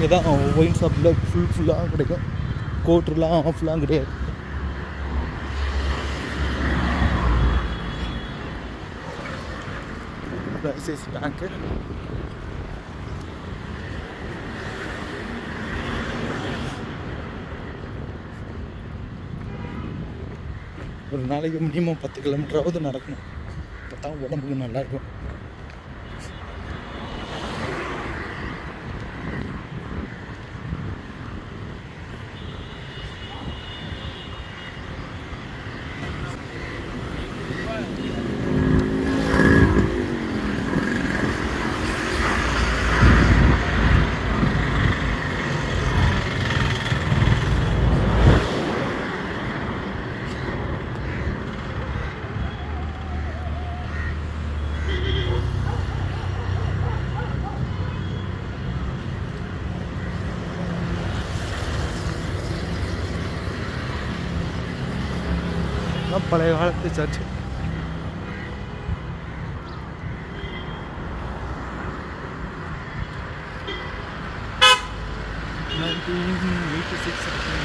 தான் ஒயின் ஷாப்பில் ஃபுல் ஃபுல்லாக கிடைக்கும் கோட்ருலாம் ஃபுல்லாக கிடையாது ஐசிஐசி பேங்க்கு ஒரு நாளைக்கு மினிமம் பத்து கிலோமீட்டராவது நடக்கணும் அப்போ தான் உடம்புக்கு நல்லாயிருக்கும் இதெல்லாம் பழைய காலத்து சர்ச்சு நைன்டீன் எயிட்டி சிக்ஸ்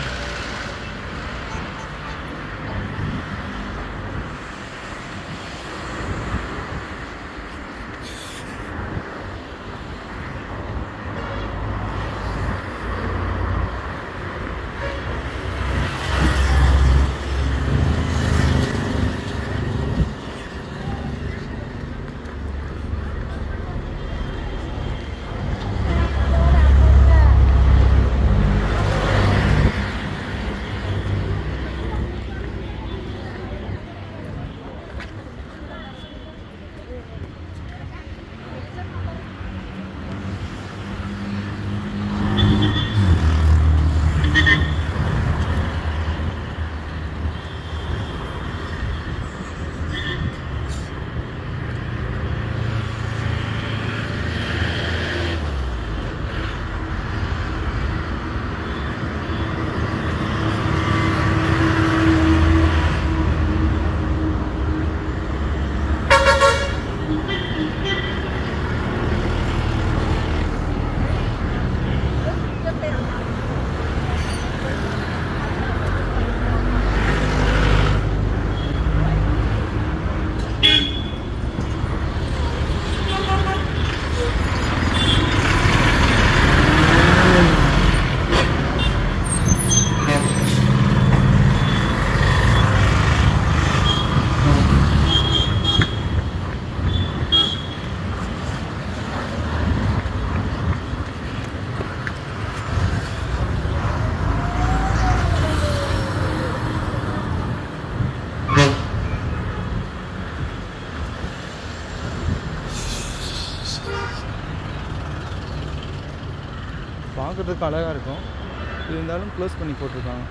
பார்க்குறதுக்கு அழகாக இருக்கும் இருந்தாலும் க்ளோஸ் பண்ணி போட்டிருக்காங்க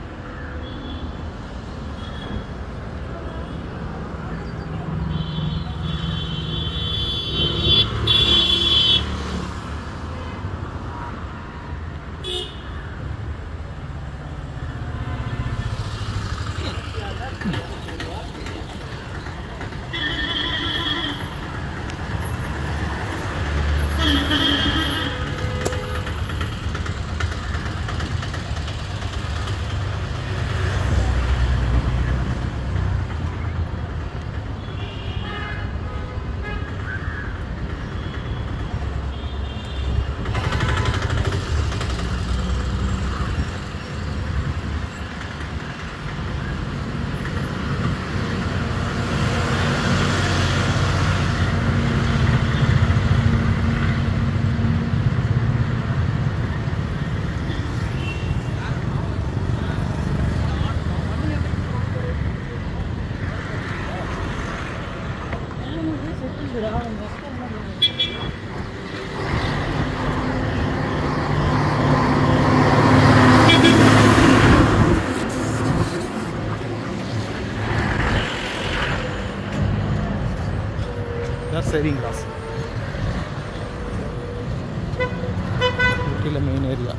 இதான் சேவிங் கிளாஸ் ஊட்டியில் மெயின் ஏரியா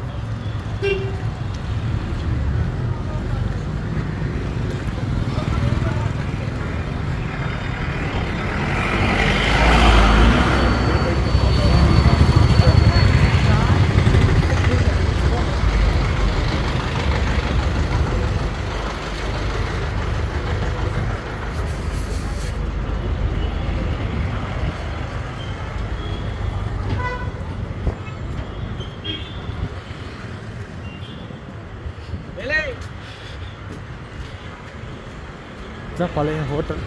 இதுதான் பழைய ஹோட்டல்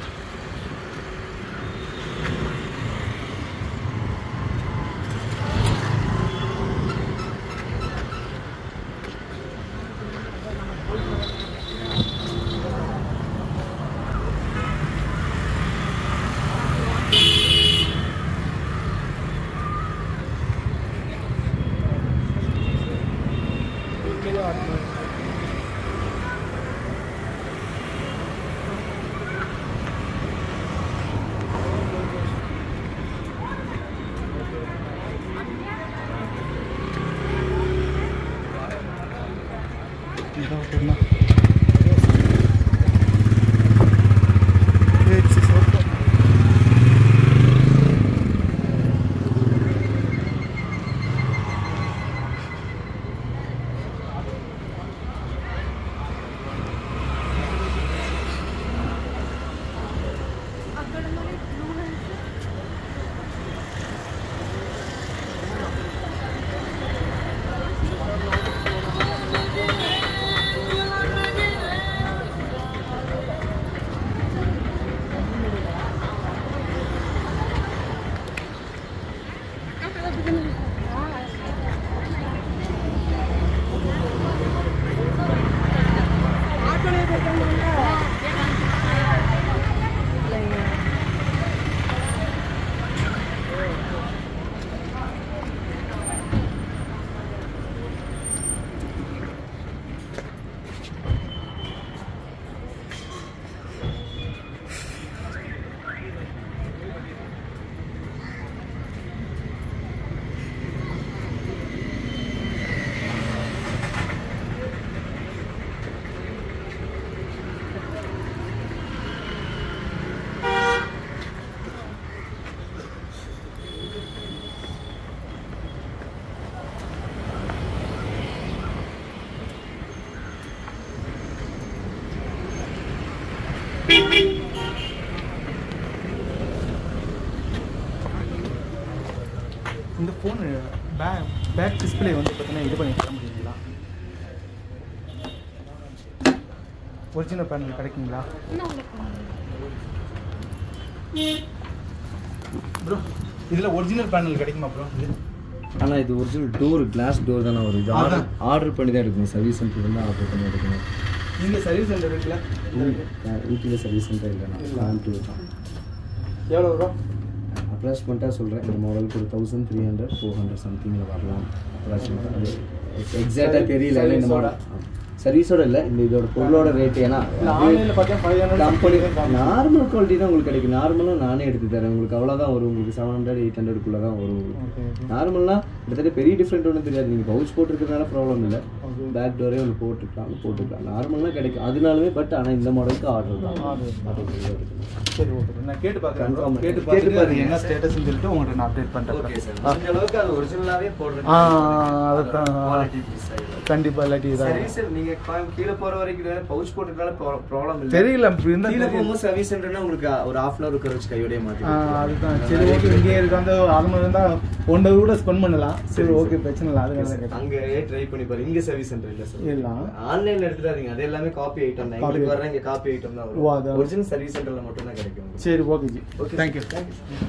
இதான் hotel தான். It's a hotel. இந்த ஃபோன் பேக் பேக் டிஸ்பிளே வந்து பார்த்தீங்கன்னா இது பண்ணி தர முடியுங்களா ஒரிஜினல் பேனல் கிடைக்குங்களா ப்ரோ இதில் ஒரிஜினல் பேனல் கிடைக்குமா ப்ரோ ஆனால் இது ஒரிஜினல் டோர் கிளாஸ் டோர் தானே வரும் இது ஆர்டர் அதான். ஆர்டர் பண்ணி தான் எடுக்கணும் சர்வீஸ் சென்டர் வந்து ஆர்டர் பண்ணி எடுக்கணும் இங்கே சர்வீஸ் சென்டர் இருக்குல்ல ஊட்டியில் சர்வீஸ் சென்டர் இல்லைண்ணா இல்ல. கோயம்புத்தூர் தான் எவ்வளோ ப்ரோ அப்ராக்சிமேட்டாக சொல்கிறேன் இந்த மாடலுக்கு ஒரு thousand three hundred four hundred சம்திங்கில் வரலாம் அப்ராக்சிமேட்டாக எக்ஸாக்டாக தெரியல இந்த சர்வீஸோட? மாடல் சர்வீஸோட இல்லை இந்த இதோட பொருளோட ரேட் ஏன்னா இல்லை ஆன்லைனில் பார்த்தா five company hundred normal quality தான் உங்களுக்கு கிடைக்கும் நார்மலாக நானே எடுத்து தரேன் உங்களுக்கு அவ்வளோதான் வரும் உங்களுக்கு செவன் ஹண்ட்ரட் எயிட் ஹண்ட்ரட்குள்ளே தான் வரும் உங்களுக்கு ஓகே நார்மல்னா கிட்டத்தட்ட பெரிய டிஃப்ரெண்ட் ஒன்றும் தெரியாது நீங்கள் பவுச் போட்டிருக்கிறதுனால ப்ராப்ளம் இல்லை ஓகே பேக் டோரே ஒன்று போட்டுக்கலாம் போட்டுக்கலாம் நார்மலாக கிடைக்கும் அதனாலுமே பட் ஆனால் இந்த மாடலுக்கு ஆர்டர் தான் Order. ஆர்டர் சரி ஓகே நான் கேட்டு பார்க்குறேன் Confirm. கேட்டு கேட்டு பார்த்துட்டு அது பாருங்க. என்ன ஸ்டேட்டஸ்ன்னு சொல்லிட்டு உங்கள்கிட்ட நான் அப்டேட் பண்ணுறேன் முடிஞ்ச அளவுக்கு அது ஒரிஜினலாகவே போடுறது ஆ, அதுதான். கண்டிப்பாக இல்லாட்டி இதாக சர்வீஸ் நீங்கள் கீழே போகிற வரைக்கும் பவுச் போட்டுறதுனால ப்ராப்ளம் இல்லை தெரியல இப்படி இருந்தா கீழே தெரியல. போகும்போது சர்வீஸ் சென்டர்னா உங்களுக்கு ஒரு ஹாஃப் அன் ஹவர் உட்கார வச்சு கையோடய மாற்றி ஆ, அதுதான் சரி ஓகே இங்கே இருக்க அந்த அரை மணி நேரம் தான் ஒன் ஹவர் கூட ஸ்பெண்ட் பண்ணலாம் சரி ஓகே பிரச்சனை இல்லை அதுக்காக தான் கேட்டேன் அங்கே ட்ரை பண்ணி பாருங்க இங்கே சர்வீஸ் சென்டர் இல்லை சார் இல்லை ஆன்லைன்ல எடுத்துடாதீங்க அது எல்லாமே காப்பி ஐட்டம் தான் Copy எங்களுக்கு item. வர இங்க காப்பி ஐட்டம் தான் ஓ, அதான். வரும் ஒரிஜினல் சர்வீஸ் சென்டர்ல மட்டும் தான் கிடைக்கும் உங்களுக்கு. சரி okay ji Okay, thank you sir. Thank you, sir.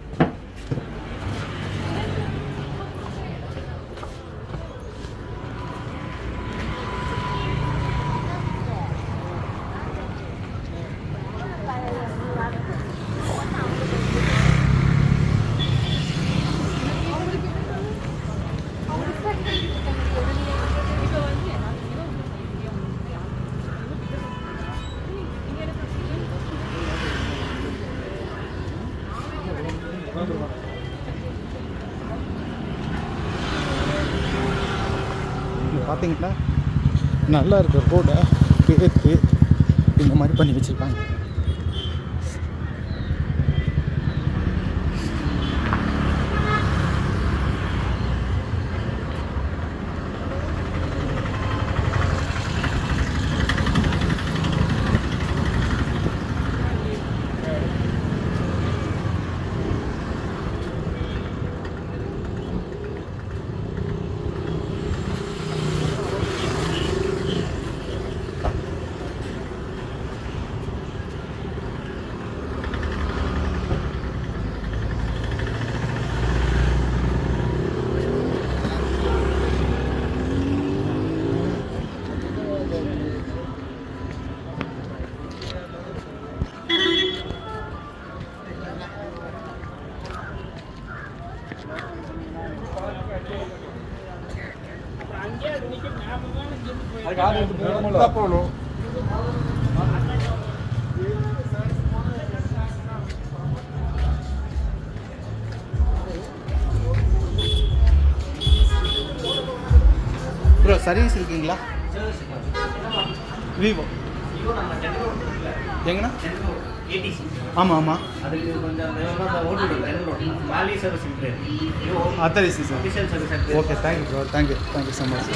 இங்கே பார்த்தீங்கன்னா நல்லா இருக்க ரோடை பேர்த்து இந்த மாதிரி பண்ணி வச்சுருக்காங்க போகணும் ப்ரோ சர்வீஸ் இருக்குங்களா விவோ எங்கண்ணா ஆமாம் ஆமாம் அதுக்கு கொஞ்சம் அந்த ஓட்டு மாலி சர்வீஸ் இருக்கு அத்தரிசி sir official service okay thank you bro thank you thank you so much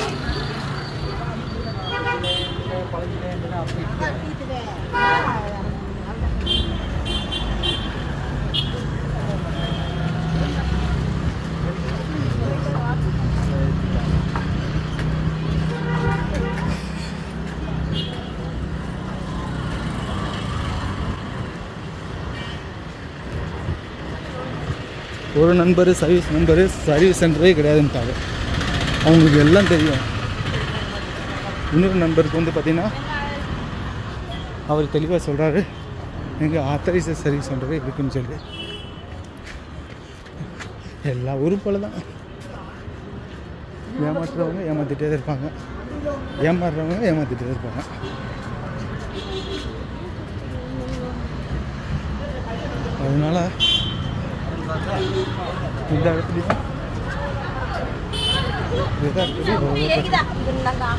ஒரு நண்பர் சர்வீஸ் நண்பர் சர்வீஸ் சென்டரே கிடையாதுன்ட்டாங்க அவங்களுக்கு எல்லாம் தெரியும் இன்னொரு நண்பருக்கு வந்து பார்த்தீங்கன்னா அவர் தெளிவாக சொல்கிறாரு எங்கள் ஆத்தரைச சர்வீஸ் சென்டரே இருக்குன்னு சொல்லி எல்லா ஊரும் போல தான் ஏமாற்றுறவங்க ஏமாற்றிட்டே தான் இருப்பாங்க ஏமாறுறவங்க ஏமாற்றிட்டே தான் இருப்பாங்க அதனால இந்த இடத்துலையும் இதுதான் இருக்குது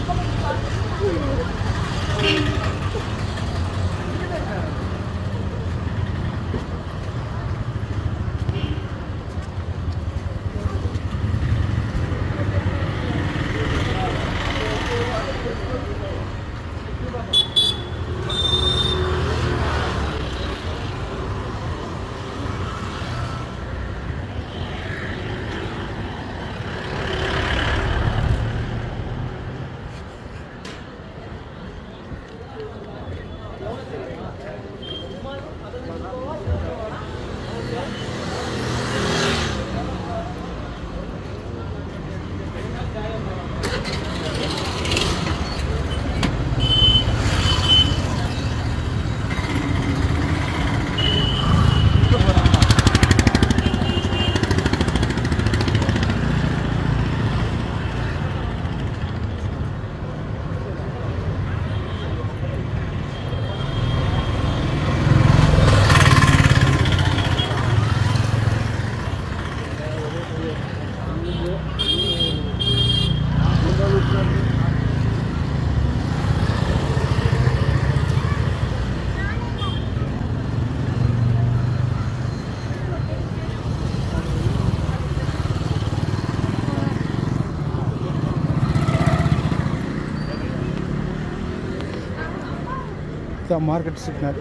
தான் மார்க்கெட் சிக்னல்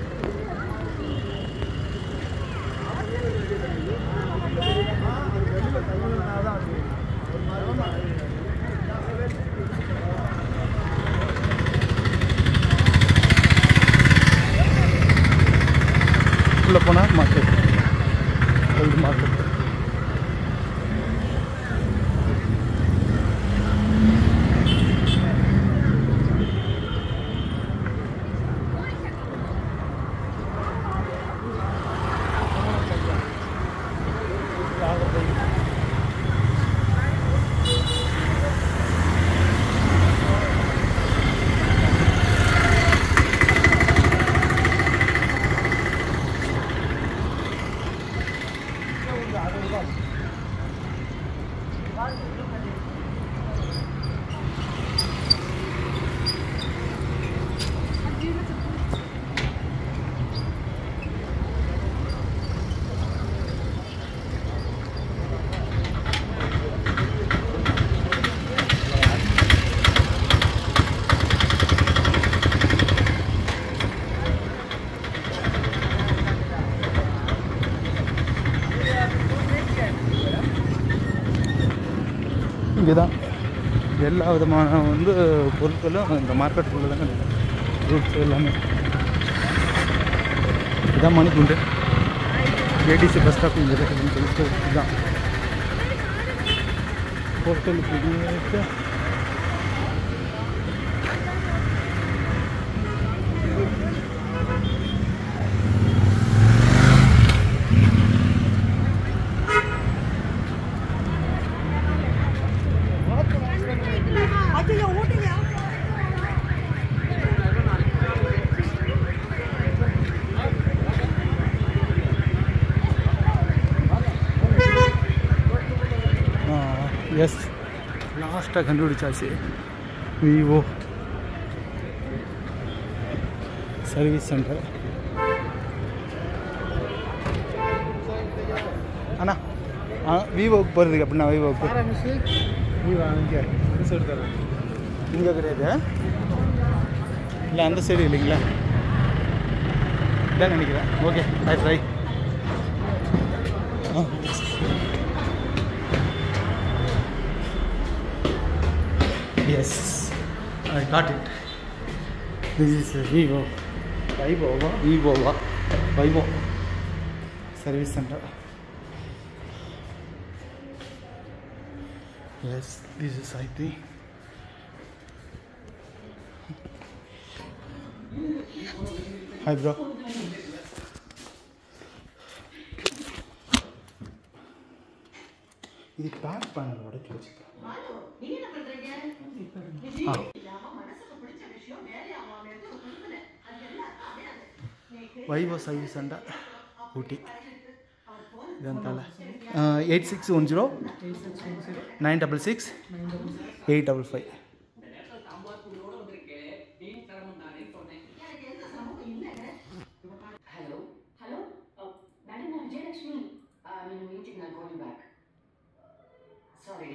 உள்ளே போனால் மார்க்கெட் ஓல்டு மார்க்கெட் இங்கே தான் எல்லா விதமான வந்து பொருட்களும் இந்த மார்க்கெட்டுக்குள்ளே தாங்க ஃப்ரூட்ஸ் எல்லாமே இதான் மணிக்குண்டு ஏடிசி பஸ் ஸ்டாப் இங்கே இருக்குதுன்னு சொல்லிட்டு இதுதான் ஹோட்டலுக்கு இருக்கு எஸ் லாஸ்ட்டாக கண்டுபிடிச்சாச்சு விவோ சர்வீஸ் சென்டர் அண்ணா ஆ விவோக்கு போகிறதுக்கு அப்படின்னா விவோக்கு விவோ இங்கே இங்கே கிடையாது இல்லை அந்த சைடு இல்லைங்களா இதான் நினைக்கிறேன் okay I try yes I got it this is Vivo வைவோவா விவோவா Vivo service centre yes this is I think hi bro இது பேக் பண்ண உடச்சி வச்சுக்கிறேன் ஆ வைவோ சர்வீஸ் சென்டர் ஊட்டி ఇదంతా eight six one zero nine double six eight double five Hello? Hello? Uh, Madam, I'm Jayalakshmi. I'm in a meeting. I'll call you back. Sorry.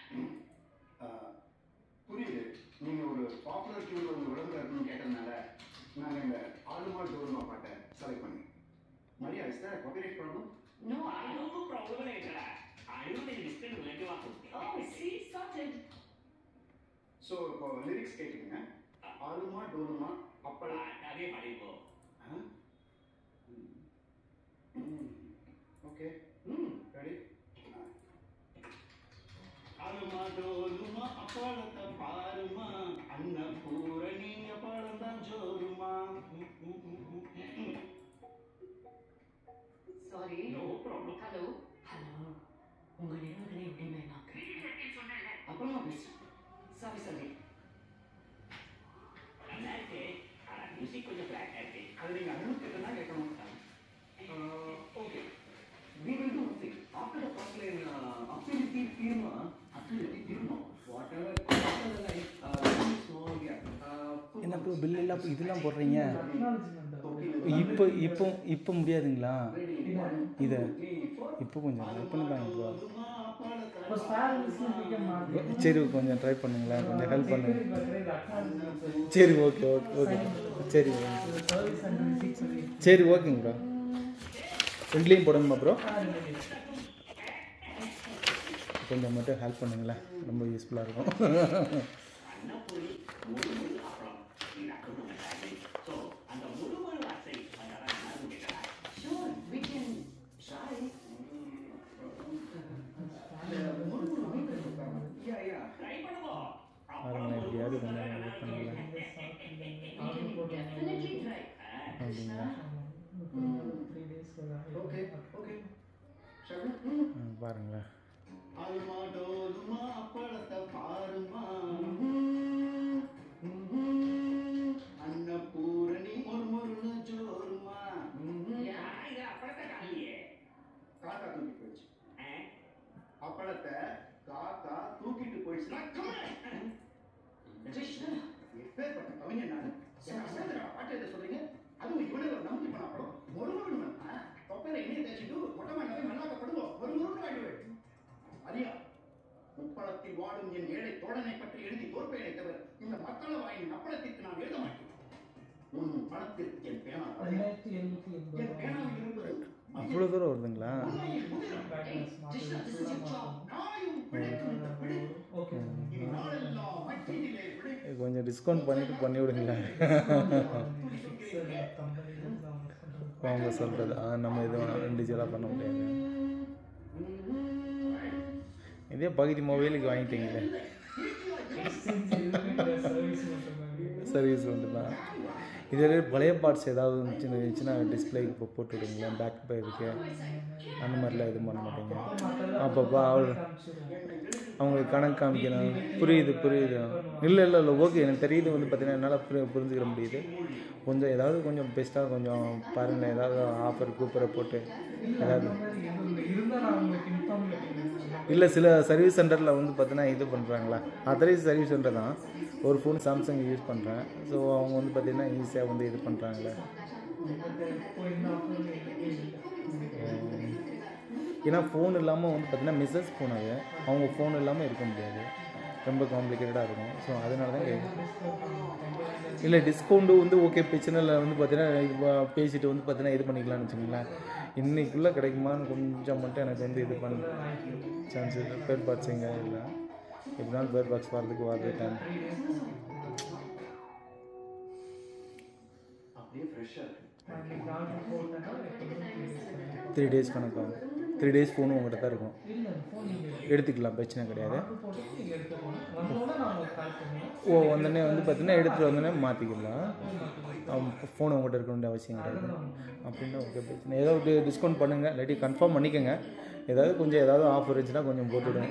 புரியுது நீங்க ஒரு popular டியூன்ல ஒரு விளம்பரம் இருக்குன்னு கேட்டதுனால நாங்க இந்த ஆளுமா டோருமா பாட்டை செலக்ட் பண்ணி மரியா is there copyright problem No, I don't. ಅಲ್ಲೂ ಪ್ರಾಬ್ಲಮ್ ಇಲ್ಲ ಅಳುವುದು ಲಿಸ್ಟಲ್ಲಿ ವೆಲ್ಟಿ Oh, see, sorted. ஸோ இப்போ லிரிக்ஸ் கேட்டுக்கங்க ஆளுமா டோருமா அப்பள ಅದೇ ಮಾಡಿವು ஓகே ம் ரெடி ಅಳುಮ ಡೋಲುಮ ಅಪ್ಪಳದ ಪಾರುಮ ಅನ್ನ ಪೂರಣಿ ಅಪ್ಪಳದ ಜೋರುಮ Sorry. No problem Hello? Hello? உங்க நினைவுகளை உடைமையாக்க அப்புறமா பேசுறேன் சாரி சாரி நல்லா இருக்கு ஆனா மியூசிக் கொஞ்சம் பிளாக் இருக்கு அது நீங்க அனுமதி தான் கேட்கணும் okay we will do one thing after the first line uh, affinity firma affinity firma whatever after the line uh, very small gap uh, என்ன ப்ரோ பில் எல்லாம் இதெல்லாம் போடுறீங்க இப்போ இப்போ இப்போ முடியாதுங்களா இதை இப்போ கொஞ்சம் ட்ரை பண்ணி பாருங்க ப்ரோ சரி கொஞ்சம் ட்ரை பண்ணுங்களேன் கொஞ்சம் ஹெல்ப் பண்ணுங்க சரி ஓகே ஓகே ஓகே சரி சரி ஓகேங்க ப்ரோ ரெண்டுலேயும் போடணுமா ப்ரோ கொஞ்சம் மட்டும் ஹெல்ப் பண்ணுங்களேன் ரொம்ப யூஸ்ஃபுல்லாக இருக்கும் Sure, we can try. பாருங்களேன் எப்படியாவது கொஞ்சம் ஹெல்ப் பண்ணுங்களேன் Definitely try. அப்படிங்களா ஓகே ஓகே சரி ம், பாருங்களேன் அல்மா டோலுமா அப்பளத்தை பாருமா அன்னபூரணி முறுமுறுன்னு ஜோருமா இது அப்பளத்தை காலியே காக்கா தூக்கி போயிடுச்சு அப்பளத்தை காக்கா தூக்கிட்டு போயிடுச்சுன்னா எப்பேற்பட்ட கவிஞன் நான் என்ன அசந்தரா பாட்டு எழுத சொல்றீங்க அதுவும் இவ்வளவு ஒரு நம்பி பண்ண படம் ஒரு முருகன் தொப்பையில எண்ணெய் தேய்ச்சிட்டு மொட்டை மாட்டாவே நல்லாக்கப்படுவோம் ஒரு முருகன் ஆயிடுவேன் அரியா முப்பளத்தில் வாடும் என் ஏழை தோழனை பற்றி எழுதி தோற்பேனை தவிர இந்த மக்கள வாயின் அப்பளத்திற்கு நான் எழுத மாட்டேன் உன் பணத்திற்கு என் பேனா வரையா? என் பேனாவில் இருப்பது அவ்வளோ தூரம் வருதுங்களா உண்மையின் முதிரம். Krishna, this is your job. நாயும் பிழைக்கும் இந்த பிழைப்பு. இனி நாளெல்லாம் மற்றினிலே பிழைப்பு. கொஞ்சம் டிஸ்கவுண்ட் பண்ணிட்டு பண்ணி விடுங்களேன் அவங்க சொல்கிறது நம்ம எதுவும் இண்டிவிஜுவலாக பண்ண முடியாது இதே பகுதி மொபைலுக்கு வாங்கிட்டீங்களே சர்வீஸ் மட்டும் தான் இதில் பழைய பார்ட்ஸ் ஏதாவது இருந்துச்சுன்னு இருந்துச்சுன்னா டிஸ்பிளேக்கு இப்போ போட்டு விடுங்களேன் பேக் பேருக்கு அந்த மாதிரிலாம் எதுவும் பண்ண மாட்டீங்க அப்பப்போ அவள் அவங்களுக்கு கணக்கு காமிக்கணும் புரியுது புரியுது இல்லை இல்லை இல்லை ஓகே எனக்கு தெரியுது வந்து பார்த்தீங்கன்னா என்னால் புரி புரிஞ்சுக்கிற முடியுது கொஞ்சம் ஏதாவது கொஞ்சம் பெஸ்ட்டாக கொஞ்சம் பாருங்களேன் ஏதாவது ஆஃபர் கூப்பரை போட்டு ஏதாவது இல்லை சில சர்வீஸ் சென்டரில் வந்து பார்த்தீங்கன்னா இது பண்ணுறாங்களா அதரைஸ் சர்வீஸ் சென்டர் தான் ஒரு ஃபோன் சாம்சங் யூஸ் பண்ணுறேன் ஸோ அவங்க வந்து பார்த்தீங்கன்னா ஈஸியாக வந்து இது பண்ணுறாங்களே ஏன்னா ஃபோன் இல்லாமல் வந்து பார்த்தீங்கன்னா மிஸ்ஸஸ் ஃபோன் அது அவங்க ஃபோன் இல்லாமல் இருக்க முடியாது ரொம்ப காம்ப்ளிகேட்டடாக இருக்கும் ஸோ அதனால தான் கேட்குறேன் இல்லை டிஸ்கவுண்ட்டு வந்து ஓகே பிரச்சனை இல்லை வந்து பார்த்தீங்கன்னா இது ப- பேசிட்டு வந்து பார்த்தீங்கன்னா இது பண்ணிக்கலாம்னு வச்சுக்கோங்களேன் இன்னைக்குள்ளே கிடைக்குமான்னு கொஞ்சம் மட்டும் எனக்கு வந்து இது பண்ண சான்ஸ் இல்லை பேர் பார்ட்ஸ் எங்கே இல்லை எப்படினாலும் பேர் பாக்ஸ் வரதுக்கு வரது டைம் அப்படியே ஃப்ரெஷ்ஷாக இருக்கு த்ரீ டேஸ் கணக்காகும் த்ரீ டேஸ் ஃபோனும் உங்கள்கிட்ட தான் இருக்கும் எடுத்துக்கலாம் பிரச்சனை கிடையாது ஓ வந்தோடனே வந்து பார்த்தீங்கன்னா எடுத்துகிட்டு வந்தோடனே மாற்றிக்கலாம் ஃபோன் உங்கள்கிட்ட இருக்க வேண்டிய அவசியம் கிடையாது அப்படின்னா ஓகே பிரச்சனை ஏதாவது டிஸ்கவுண்ட் பண்ணுங்கள் இல்லாட்டி கன்ஃபார்ம் பண்ணிக்கோங்க ஏதாவது கொஞ்சம் ஏதாவது ஆஃபர் இருந்துச்சுன்னா கொஞ்சம் போட்டுவிடுங்க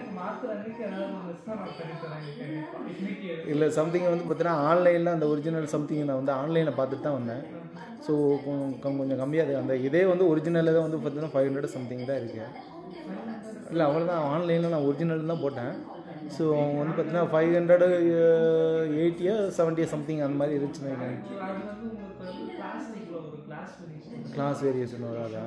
இல்லை சம்திங் வந்து பார்த்தீங்கன்னா ஆன்லைனில் அந்த ஒரிஜினல் சம்திங் நான் வந்து ஆன்லைனில் பார்த்துட்டு தான் வந்தேன் ஸோ கொஞ்சம் கம்மியாக அந்த இதே வந்து ஒரிஜினலில் தான் வந்து பார்த்தீங்கன்னா ஃபைவ் ஹண்ட்ரட் சம்திங் தான் இருக்குது இல்லை அவ்வளோதான் ஆன்லைனில் நான் ஒரிஜினல் தான் போட்டேன் ஸோ அவங்க வந்து பார்த்தீங்கன்னா ஃபைவ் ஹண்ட்ரடு எயிட்டியோ செவன்ட்டியோ சம்திங் அந்த மாதிரி இருந்துச்சுன்னு கிளாஸ் வேரியேஷன் வராதா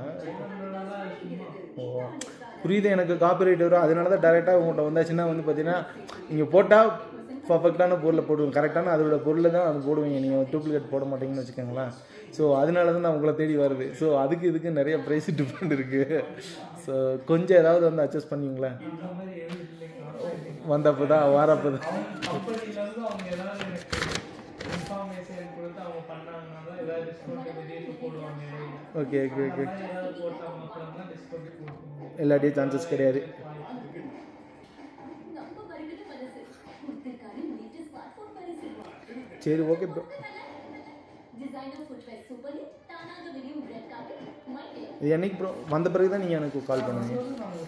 ஓ புரியுது எனக்கு காப்பிரைட் வரும் அதனால தான் டேரெக்டாக உங்கள்கிட்ட வந்தாச்சுன்னா வந்து பார்த்தீங்கன்னா நீங்கள் போட்டால் பர்ஃபெக்டான பொருளை போடுவோம் கரெக்டான அதோட பொருளை தான் அது போடுவீங்க நீங்கள் டூப்ளிகேட் போட மாட்டீங்கன்னு வச்சுக்கோங்களேன் ஸோ அதனால தான் நான் உங்களை தேடி வருது ஸோ அதுக்கு இதுக்கு நிறைய ப்ரைஸ் டிஃப்ரெண்ட் இருக்குது ஸோ கொஞ்சம் ஏதாவது வந்து அட்ஜஸ்ட் பண்ணுவீங்களேன் வந்தப்போ தான் வாரப்போ தான் ஓகே ஓகே ஓகே எல்லாத்தையும் சான்சஸ் கிடையாது நம்ம வருகிறது மனசு ஒருத்தருக்கான லேட்டஸ்ட் ஸ்மார்ட் போன் பரிசு சரி okay bro designer footwear super hit தானாக விரியும் ரெட் கார்பெட் மை டே இது என்னைக்கு ப்ரோ வந்த பிறகு தான் நீங்கள் எனக்கு கால் பண்ணுவீங்க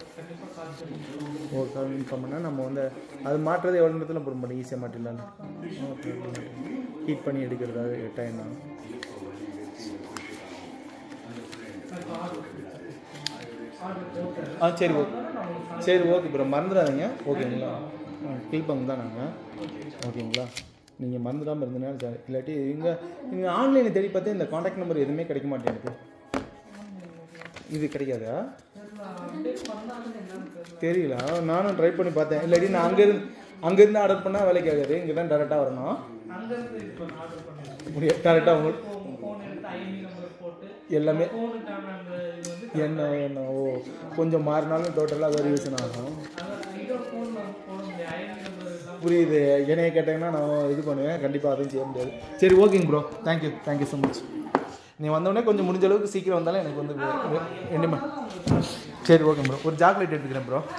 ஓ கால் இன்ஃபார்ம் பண்ணால் நம்ம வந்து அது மாட்டுறது எவ்வளோ நேரத்தில் போட மாட்டோம் ஈஸியாக மாட்டிடலான்னு ஓகே ஹீட் பண்ணி எடுக்கிறதாக டைம் தான் ஆ சரி ஓகே சரி ஓகே ப்ரோ மறந்துடாதீங்க ஓகேங்களா கீழ்பங்கு தான் நாங்கள் ஓகேங்களா நீங்கள் மறந்துடாமல் இருந்தனால சரி இல்லாட்டி இங்கே நீங்கள் ஆன்லைனில் தேடி பார்த்தா இந்த காண்டாக்ட் நம்பர் எதுவுமே கிடைக்க மாட்டேங்குது இது கிடைக்காதா தெரியல நானும் ட்ரை பண்ணி பார்த்தேன் இல்லாட்டி நான் அங்கேருந்து அங்கேருந்து ஆர்டர் பண்ணால் வேலைக்கு ஆகாது இங்கே தான் டேரெக்டாக வரணும் முடியாது டேரெக்டாக உங்களுக்கு எல்லாமே என்ன என்ன ஓ கொஞ்சம் மாறினாலும் டோட்டலாக வேரியேஷன் ஆகும் புரியுது என்னைய கேட்டீங்கன்னா நான் இது பண்ணுவேன் கண்டிப்பாக அதையும் செய்ய முடியாது சரி ஓகேங்க bro thank you thank you so much நீ வந்தோடனே கொஞ்சம் முடிஞ்ச அளவுக்கு சீக்கிரம் வந்தாலும் எனக்கு வந்து என்னமா சரி ஓகே ப்ரோ ஒரு சாக்லேட் எடுத்துக்கிறேன் ப்ரோ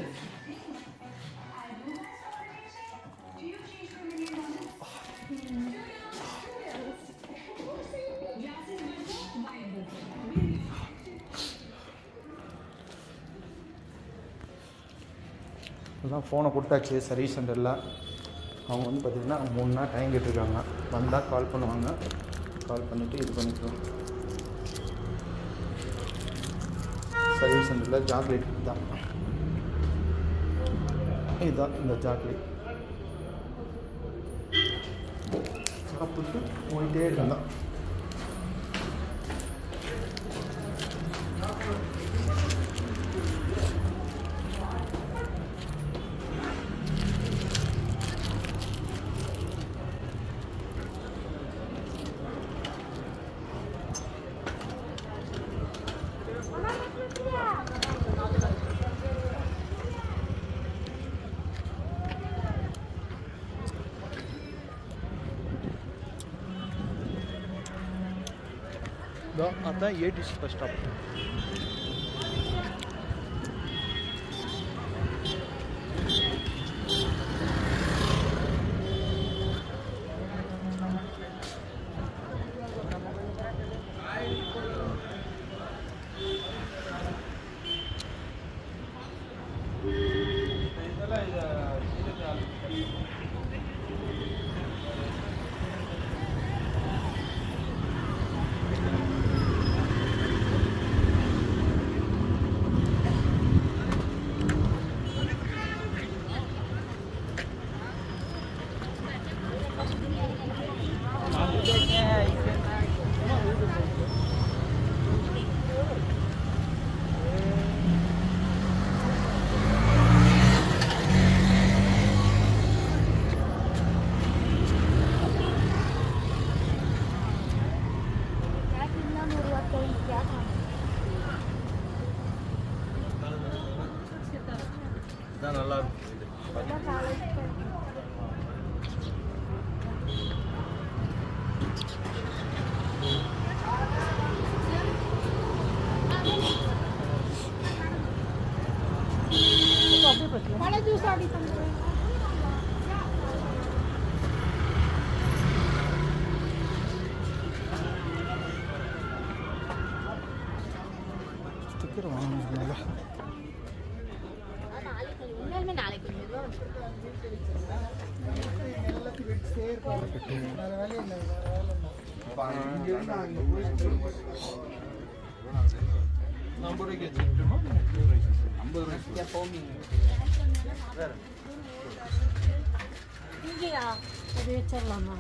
எல்லாம் ஃபோனை கொடுத்தாச்சு சர்வீஸ் சென்டரில் அவங்க வந்து பார்த்திங்கன்னா மூணு நாள் டைம் கேட்டிருக்காங்க வந்தால் கால் பண்ணுவாங்க கால் பண்ணிவிட்டு இது பண்ணிக்கிறோம் சர்வீஸ் சென்டரில் சாக்லேட் தான் இதுதான் இந்த சாக்லேட் சாப்பிட்டு போயிட்டே இருக்காங்க இதோ அதான் ஏடி பஸ் ஸ்டாப் இதான் நல்லா இருக்கும் मला ज्यूस आधी सांगतो ஸ்டிக்கர் வாங்கணும் சொன்னால உண்மையாலுமே நாளைக்கு வந்துடும் ஐம்பது ரூபாய்க்கு வச்சுக்கிட்டோமா முப்பது ரூபாய்க்கு ஐம்பது ரூபாய்க்கு இங்கேயா அது வச்சிடலாமா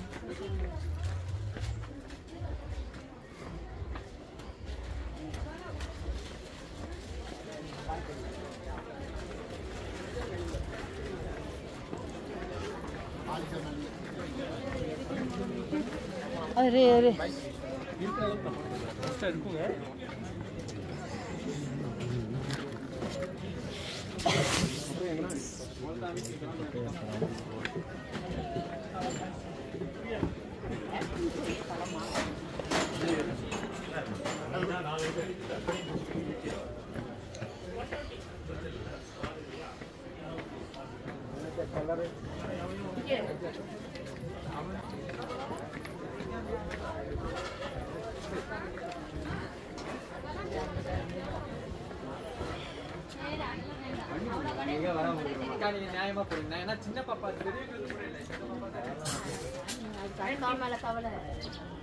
அரே அரே இருக்குங்க அது மேல கவலை